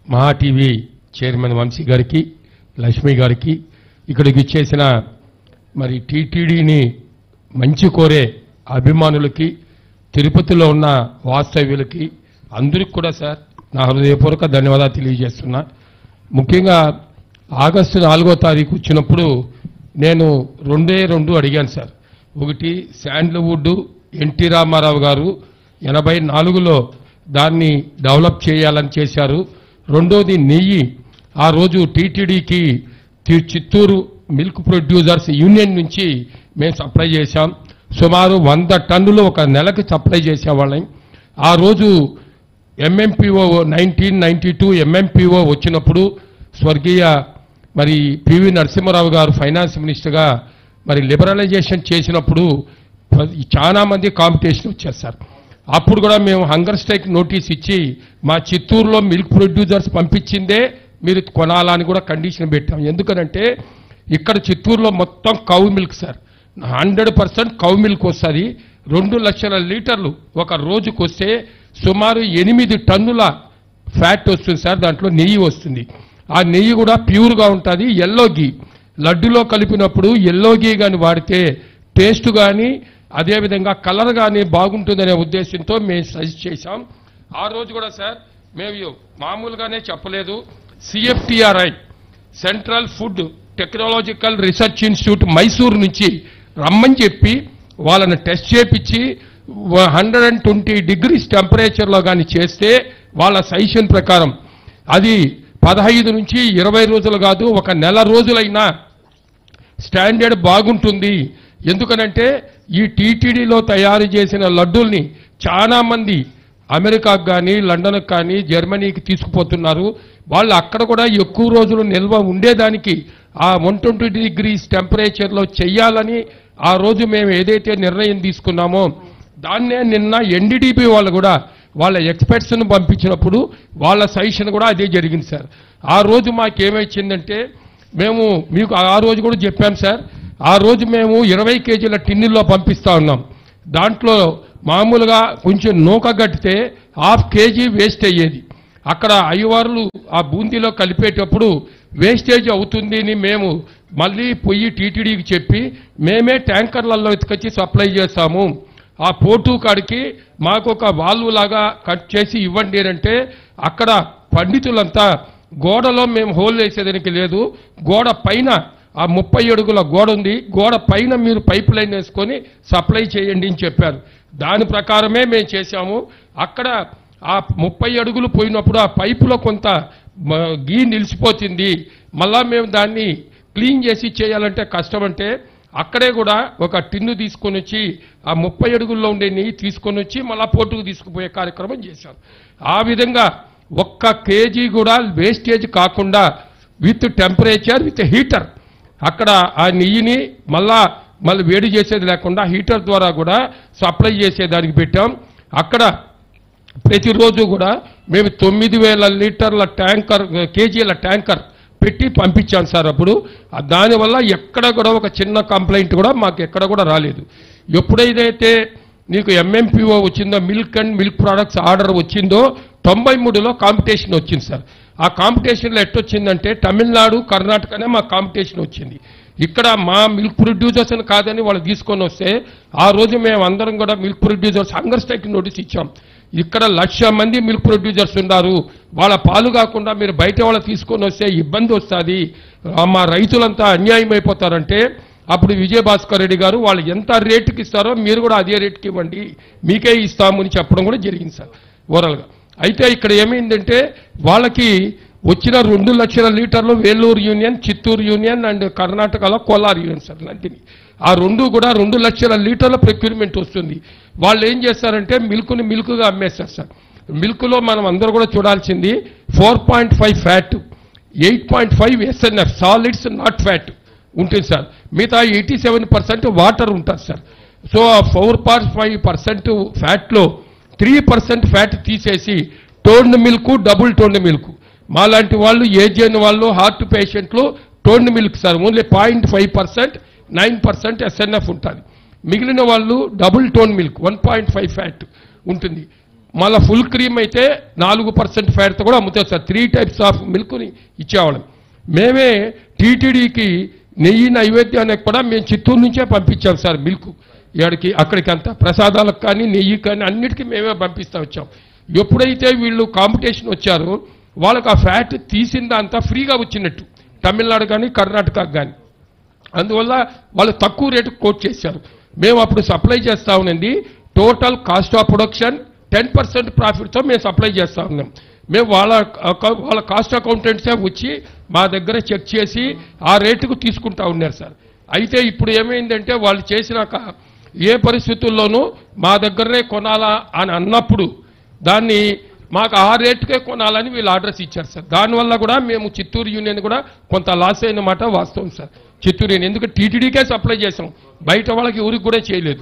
మహా TV chairman Vamsi గారికి లక్ష్మి గారికి ఇక్కడికి ఇచ్చేసిన మరి టీటీడీని మంచి కోరే అభిమానులకి తిరుపతిలో ఉన్న వాస్తవ్యులకి అందరికి కూడా సార్ నా హృదయపూర్వక ధన్యవాదాలు తెలియజేస్తున్నా ముఖ్యంగా ఆగస్టు నాలుగో తారీఖు వచ్చినప్పుడు నేను రెండే రెండు అడిగాను సార్ ఒకటి శాండ్లవుడ్ ఎన్టీ రామారావు గారు ఎనభై నాలుగులో దాన్ని డెవలప్ చేయాలని చేశారు రెండోది నెయ్యి ఆ రోజు టీటీడీకి తి- చిత్తూరు మిల్క్ ప్రొడ్యూసర్స్ యూనియన్ నుంచి మేము సప్లై చేశాం సుమారు వంద టన్నులు ఒక నెలకు సప్లై చేసేవాళ్ళం ఆ రోజు MMPO nineteen ninety two MMPO వచ్చినప్పుడు స్వర్గీయ మరి పివి నరసింహారావు గారు ఫైనాన్స్ మినిస్టర్గా మరి లిబరలైజేషన్ చేసినప్పుడు ప- చాలా మంది కాంపిటీషన్ వచ్చారు సార్ అప్పుడు కూడా మేము హంగర్ స్ట్రైక్ నోటీస్ ఇచ్చి మా చిత్తూరులో మిల్క్ ప్రొడ్యూసర్స్ పంపించిందే మీరు కొనాలని కూడా కండిషన్ పెట్టాం ఎందుకనంటే ఇక్కడ చిత్తూరులో మొత్తం cow milk sir hundred percent cow milk వస్తుంది రెండు లక్షల లీటర్లు ఒక రోజుకు వస్తే సుమారు ఎనిమిది టన్నుల ఫ్యాట్ వస్తుంది సార్ దాంట్లో నెయ్యి వస్తుంది ఆ నెయ్యి కూడా ప్యూర్గా ఉంటుంది ఎల్లో గీ లడ్డులో కలిపినప్పుడు ఎల్లో గీ కానీ వాడితే టేస్ట్ కానీ అదేవిధంగా కలర్ కానీ బాగుంటుందనే ఉద్దేశంతో మేము సజెస్ట్ చేశాం ఆ రోజు కూడా సార్ మేము మామూలుగానే చెప్పలేదు CFTRI central food technological research institute Mysore నుంచి రమ్మని చెప్పి వాళ్ళని టెస్ట్ చేపించి హండ్రెడ్ అండ్ ట్వంటీ డిగ్రీస్ టెంపరేచర్లో కానీ చేస్తే వాళ్ళ సజెషన్ ప్రకారం అది పదహైదు నుంచి ఇరవై రోజులు కాదు ఒక నెల రోజులైనా స్టాండర్డ్ బాగుంటుంది ఎందుకనంటే ఈ టీటీడీలో తయారు చేసిన లడ్డూల్ని చాలా మంది అమెరికాకు కానీ లండన్కి కానీ జర్మనీకి తీసుకుపోతున్నారు వాళ్ళు అక్కడ కూడా ఎక్కువ రోజులు నిల్వ ఉండేదానికి ఆ వన్ ట్వంటీ డిగ్రీస్ టెంపరేచర్లో చెయ్యాలని ఆ రోజు మేము ఏదైతే నిర్ణయం తీసుకున్నామో దాన్నే నిన్న ఎన్డీడీపీ వాళ్ళు కూడా వాళ్ళ ఎక్స్పర్ట్స్ను పంపించినప్పుడు వాళ్ళ సజెషన్ కూడా అదే జరిగింది సార్ ఆ రోజు మాకేమైందంటే మేము మీకు ఆ రోజు కూడా చెప్పాం సార్ ఆ రోజు మేము ఇరవై కేజీల టిన్నుల్లో పంపిస్తా ఉన్నాం దాంట్లో మామూలుగా కొంచెం నూక గట్టితే హాఫ్ కేజీ వేస్ట్ అయ్యేది అక్కడ అయ్యవారులు ఆ బూందీలో కలిపేటప్పుడు వేస్టేజ్ అవుతుంది అని మేము మళ్ళీ పొయ్యి టీటీడీకి చెప్పి మేమే ట్యాంకర్లలో ఎత్తుకొచ్చి సప్లై చేస్తాము ఆ పోటు కాడికి మాకు ఒక వాల్వ్ లాగా కట్ చేసి ఇవ్వండి అని అంటే అక్కడ పండితులంతా గోడలో మేము హోల్ వేసేదానికి లేదు గోడ పైన ఆ ముప్పై అడుగుల గోడ ఉంది గోడ పైన మీరు పైప్ లైన్ వేసుకొని సప్లై చేయండి అని చెప్పారు దాని ప్రకారమే మేము చేశాము అక్కడ ఆ ముప్పై అడుగులు పోయినప్పుడు ఆ పైపులో కొంత మ, గీ నిలిచిపోతుంది మళ్ళా మేము దాన్ని క్లీన్ చేసి చేయాలంటే కష్టం అంటే అక్కడే కూడా ఒక టిన్ను తీసుకొని వచ్చి ఆ ముప్పై అడుగుల్లో ఉండే నెయ్యి తీసుకొని వచ్చి మళ్ళా పోటుకు తీసుకుపోయే కార్యక్రమం చేశాం ఆ విధంగా ఒక్క కేజీ కూడా వేస్టేజ్ కాకుండా విత్ టెంపరేచర్ విత్ హీటర్ అక్కడ ఆ నెయ్యిని మళ్ళా మళ్ళీ వేడి చేసేది లేకుండా హీటర్ ద్వారా కూడా సప్లై చేసేదానికి పెట్టాం అక్కడ ప్రతిరోజు కూడా మేము తొమ్మిది వేల లీటర్ల ట్యాంకర్ కేజీల ట్యాంకర్ పెట్టి పంపించాం సార్ అప్పుడు ఆ దానివల్ల ఎక్కడ కూడా ఒక చిన్న కంప్లైంట్ కూడా మాకు ఎక్కడ కూడా రాలేదు ఎప్పుడైతే నీకు ఎంఎంపీఓ వచ్చిందో milk and milk products order వచ్చిందో తొంభై మూడులో కాంపిటీషన్ వచ్చింది సార్ ఆ కాంపిటీషన్లో ఎట్టొచ్చిందంటే తమిళనాడు కర్ణాటకనే మా కాంపిటీషన్ వచ్చింది ఇక్కడ మా మిల్క్ ప్రొడ్యూసర్స్ అని కాదని వాళ్ళు తీసుకొని వస్తే ఆ రోజు మేము అందరం కూడా milk producers hunger strike notice ఇచ్చాం ఇక్కడ లక్ష మంది మిల్క్ ప్రొడ్యూసర్స్ ఉన్నారు వాళ్ళ పాలు కాకుండా మీరు బయట వాళ్ళు తీసుకొని వస్తే ఇబ్బంది వస్తుంది మా రైతులంతా అన్యాయం అయిపోతారంటే అప్పుడు విజయభాస్కర్ రెడ్డి గారు వాళ్ళు ఎంత రేటుకి ఇస్తారో మీరు కూడా అదే రేటుకి ఇవ్వండి మీకే ఇస్తాము అని చెప్పడం కూడా జరిగింది సార్ ఓవరాల్గా అయితే ఇక్కడ ఏమైందంటే వాళ్ళకి వచ్చిన రెండు లక్షల లీటర్లు Vellore union Chittoor union and కర్ణాటకలో కోలార్ యూనియన్ సార్ నందిని ఆ రెండు కూడా రెండు లక్షల లీటర్ల ప్రొక్యూర్మెంట్ వస్తుంది వాళ్ళు ఏం చేస్తారంటే మిల్క్ని మిల్క్గా అమ్మేస్తారు సార్ మిల్క్లో మనం అందరూ కూడా చూడాల్సింది four point five fat eight point five SNF solids not fat ఉంటుంది సార్ మిగతా ఎయిటీ సెవెన్ పర్సెంట్ వాటర్ ఉంటుంది సార్ సో ఆ ఫోర్ పాయింట్ ఫైవ్ పర్సెంట్ ఫ్యాట్లో త్రీ పర్సెంట్ ఫ్యాట్ తీసేసి toned milk double toned milk మాలాంటి వాళ్ళు ఏజ్ అయిన వాళ్ళు హార్ట్ పేషెంట్లు toned milk sir only point five percent nine percent SNF ఉంటుంది మిగిలిన వాళ్ళు double tone milk one point five fat ఉంటుంది మళ్ళీ ఫుల్ క్రీమ్ అయితే నాలుగు పర్సెంట్ ఫ్యాట్తో కూడా అమ్ముతారు సార్ త్రీ టైప్స్ ఆఫ్ మిల్క్ని ఇచ్చేవాళ్ళం మేమే టీటీడీకి నెయ్యి నైవేద్యానికి కూడా మేము చిత్తూరు నుంచే పంపించాం సార్ మిల్క్ ఇక్కడికి అక్కడికి అంతా ప్రసాదాలకు కానీ నెయ్యి కానీ అన్నిటికీ మేమే పంపిస్తా వచ్చాం ఎప్పుడైతే వీళ్ళు కాంపిటీషన్ వచ్చారో వాళ్ళకి ఆ ఫ్యాట్ తీసిందంతా ఫ్రీగా వచ్చినట్టు తమిళనాడు కానీ కర్ణాటక కానీ అందువల్ల వాళ్ళు తక్కువ రేటుకు కోట్ చేశారు మేము అప్పుడు సప్లై చేస్తా ఉన్నది total cost of production ten percent ప్రాఫిట్తో మేము సప్లై చేస్తా ఉన్నాం మేము వాళ్ళ అకౌ- వాళ్ళ కాస్ట్ అకౌంటెంట్సే వచ్చి మా దగ్గర చెక్ చేసి ఆ రేటుకు తీసుకుంటా ఉన్నారు సార్ అయితే ఇప్పుడు ఏమైందంటే వాళ్ళు చేసినాక ఏ పరిస్థితుల్లోనూ మా దగ్గరనే కొనాలా అని అన్నప్పుడు దాన్ని మాకు ఆ రేటుకే కొనాలని వీళ్ళు ఆర్డర్స్ ఇచ్చారు సార్ దానివల్ల కూడా మేము చిత్తూరు యూనియన్ కూడా కొంత లాస్ అయిన మాట వాస్తవం సార్ చిత్తూరు యూనియన్ ఎందుకంటే టీటీడీకే సప్లై చేసాం బయట వాళ్ళకి ఊరికి కూడా చేయలేదు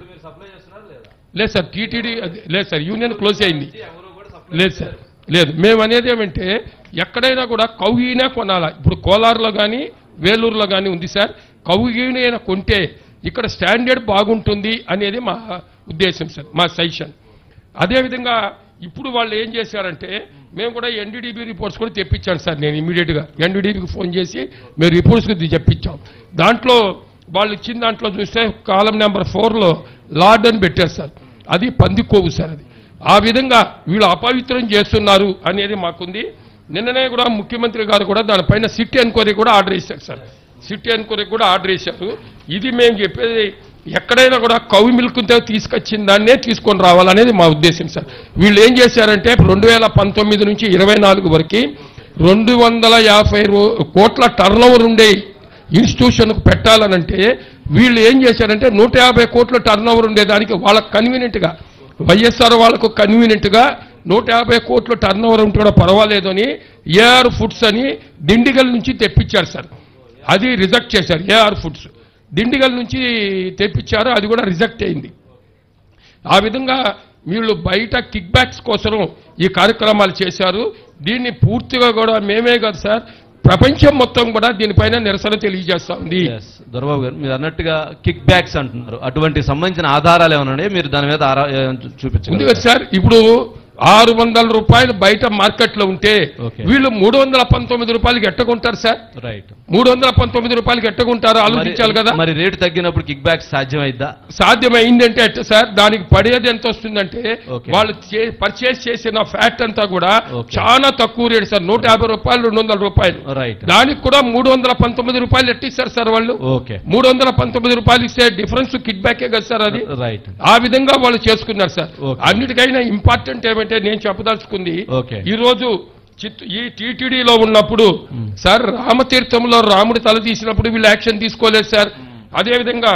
లేదు సార్ టీటీడీ లేదు సార్ యూనియన్ క్లోజ్ అయింది లేదు సార్ లేదు మేము అనేది ఏమంటే ఎక్కడైనా కూడా కౌగినే కొనాలా ఇప్పుడు కోలారులో కానీ వేలూరులో కానీ ఉంది సార్ కౌగినైనా కొంటే ఇక్కడ స్టాండర్డ్ బాగుంటుంది అనేది మా ఉద్దేశం సార్ మా సజెషన్ అదేవిధంగా ఇప్పుడు వాళ్ళు ఏం చేశారంటే మేము కూడా ఎన్డీడీబీ రిపోర్ట్స్ కూడా తెప్పించాను సార్ నేను ఇమీడియట్గా ఎన్డీడీబీకి ఫోన్ చేసి మేము రిపోర్ట్స్ తెప్పించాం దాంట్లో వాళ్ళు ఇచ్చిన దాంట్లో చూస్తే కాలం నెంబర్ ఫోర్లో లార్డ్ అని పెట్టారు సార్ అది పందికోవు సార్ అది ఆ విధంగా వీళ్ళు అపవిత్రం చేస్తున్నారు అనేది మాకుంది నిన్ననే కూడా ముఖ్యమంత్రి గారు కూడా దానిపైన సిట్ ఎంక్వైరీ కూడా ఆర్డర్ ఇచ్చారు సార్ సిట్ ఎంక్వైరీ కూడా ఆర్డర్ ఇచ్చారు ఇది మేము చెప్పేది ఎక్కడైనా కూడా కౌ మిల్క్ తీసుకొచ్చిన దాన్నే తీసుకొని రావాలనేది మా ఉద్దేశం సార్ వీళ్ళు ఏం చేశారంటే రెండు వేల పంతొమ్మిది నుంచి ఇరవై నాలుగు వరకు రెండు వందల యాభై రో- కోట్ల టర్న్ ఓవర్ ఉండే ఇన్స్టిట్యూషన్కు పెట్టాలనంటే వీళ్ళు ఏం చేశారంటే నూట యాభై కోట్ల టర్న్ ఓవర్ ఉండేదానికి వాళ్ళకి కన్వీనియంట్గా వైఎస్ఆర్ వాళ్ళకు కన్వీనియంట్గా నూట యాభై కోట్ల టర్న్ ఓవర్ ఉంటే కూడా పర్వాలేదు అని ఏఆర్ ఫుడ్స్ అని దిండిగల్ నుంచి తెప్పించారు సార్ అది రిజెక్ట్ చేశారు ఏఆర్ ఫుడ్స్ దిండిగల్ నుంచి తెప్పించారు అది కూడా రిజెక్ట్ అయింది ఆ విధంగా వీళ్ళు బయట కిక్ బ్యాక్స్ కోసం ఈ కార్యక్రమాలు చేశారు దీన్ని పూర్తిగా కూడా మేమే కాదు సార్ ప్రపంచం మొత్తం కూడా దీనిపైన నిరసన తెలియజేస్తా ఉంది Yes, దొరబాబు గారు మీరు అన్నట్టుగా కిక్ బ్యాక్స్ అంటున్నారు అటువంటి సంబంధించిన ఆధారాలు ఏమైనా ఉన్నాయో మీరు దాని మీద ఆరా- ఏ- ఉంది చూపించగలరా కదా సార్ ఇప్పుడు ఆరు వందల రూపాయలు బయట మార్కెట్లో ఉంటే Okay. వీళ్ళు మూడు వందల పంతొమ్మిది రూపాయలకి ఎట్టకుంటారు సార్ రైట్ మూడు వందల పంతొమ్మిది రూపాయలకి ఎట్టకుంటారు ఆలోచించాలి కదా మరి రేటు తగ్గినప్పుడు కిక్ బ్యాక్ సాధ్యమైద్దా సాధ్యమైందంటే ఎట్ట సార్ దానికి పడేది ఎంత వస్తుందంటే Okay. వాళ్ళు పర్చేస్ చేసిన ఫ్యాట్ అంతా కూడా Okay. చాలా తక్కువ రేటు సార్ నూట యాభై రూపాయలు రెండు వందల రూపాయలు రైట్ దానికి కూడా మూడు వందల పంతొమ్మిది రూపాయలు ఎట్టిస్తారు సార్ వాళ్ళు ఓకే మూడు వందల పంతొమ్మిది రూపాయలు ఇస్తే డిఫరెన్స్ కిక్ బ్యాకే కదా సార్ అది రైట్ ఆ విధంగా వాళ్ళు చేసుకున్నారు సార్ Okay. అన్నిటికైనా ఇంపార్టెంట్ ఏమంటే నేను చెప్పదలుచుకుంది Okay. ఈ రోజు చిత్తు ఈ టీటీడీలో ఉన్నప్పుడు సార్ రామతీర్థంలో రాముడి తల తీసినప్పుడు వీళ్ళు యాక్షన్ తీసుకోలేదు సార్ అదేవిధంగా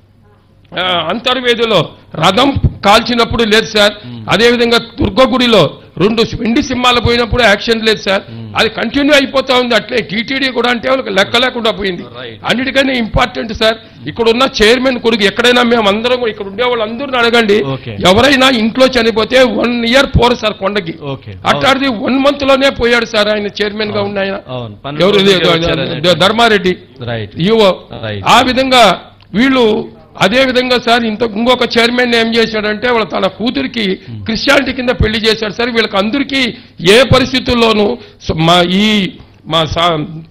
ఆ, అంతర్వేదిలో రథం కాల్చినప్పుడు లేదు సార్ అదేవిధంగా దుర్గగుడిలో రెండు వెండి సింహాలు పోయినప్పుడు యాక్షన్ లేదు సార్ అది కంటిన్యూ అయిపోతా ఉంది అట్లే టీటీడీ కూడా అంటే వాళ్ళకి లెక్క లేకుండా పోయింది Right. అన్నిటికన్నా ఇంపార్టెంట్ సార్ ఇక్కడ ఉన్న చైర్మన్ కొడుకు ఎక్కడైనా మేము అందరం ఇక్కడ ఉండే వాళ్ళందరిని అడగండి Okay. ఎవరైనా ఇంట్లో చనిపోతే వన్ ఇయర్ పోరు సార్ కొండకి Okay. అట్లాంటిది వన్ మంత్ లోనే పోయాడు సార్ ఆయన చైర్మన్ గా ఉన్న ఆయన అవును ఎవరు పన్నెండు వచ్చారని- ధర్మారెడ్డి రైట్ ఈవో Right. ఆ విధంగా వీళ్ళు అదే విధంగా సార్ ఇంత ఇంకొక చైర్మన్ ఏం చేశాడంటే వాళ్ళ తన కూతురికి క్రిస్టియానిటీ కింద పెళ్లి చేశాడు సార్ వీళ్ళకి అందరికీ ఏ పరిస్థితుల్లోనూ స- మా ఈ మా సా-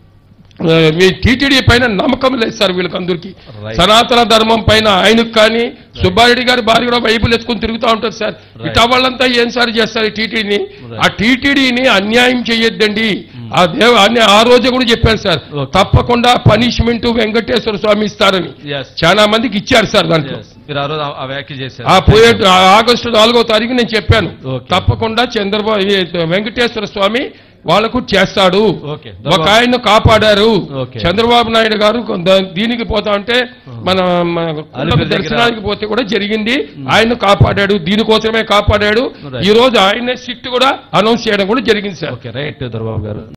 ఆ, మీ టీటీడీ పైన నమ్మకం లేదు సార్ వీళ్ళకి అందరికీ Right. సనాతన ధర్మం పైన ఆయనకు కానీ సుబ్బారెడ్డి గారి భార్య కూడా బైబుల్ ఎత్తుకుని తిరుగుతూ ఉంటారు సార్ Right. ఇట్లా వాళ్ళంతా ఏం సార్ చేస్తారు ఈ టీటీడీని Right. ఆ టీటీడీని అన్యాయం చేయొద్దండి ఆ దేవ అన్ని ఆ రోజే కూడా చెప్పారు సార్ Okay. తప్పకుండా పనిష్మెంట్ వెంకటేశ్వర స్వామి ఇస్తారని ఎస్ చాలా మందికి ఇచ్చారు సార్ దాంట్లో మీరు ఆ రోజు ఆ- ఆ వ్యాఖ్య చేశారు ఆ పోయే ఆ ఆగస్టు నాలుగో తారీఖు నేను చెప్పాను Okay. తప్పకుండా చంద్రబాబు ఈ వెంకటేశ్వర స్వామి వాళ్ళకు చేస్తాడు Okay. ఒక ఆయన్ను కాపాడారు Okay. చంద్రబాబు నాయుడు గారు కొంత దీనికి పోతా అంటే మన మన కొండకు అలిపిరి దగ్గర- దర్శనానికి పోతే కూడా జరిగింది ఆయన్ను కాపాడాడు దీనికోసమే కాపాడాడు Right. ఈ రోజు ఆయనే సిట్ కూడా అనౌన్స్ చేయడం కూడా జరిగింది సార్ ఓకే రైట్ దొరబాబు గారు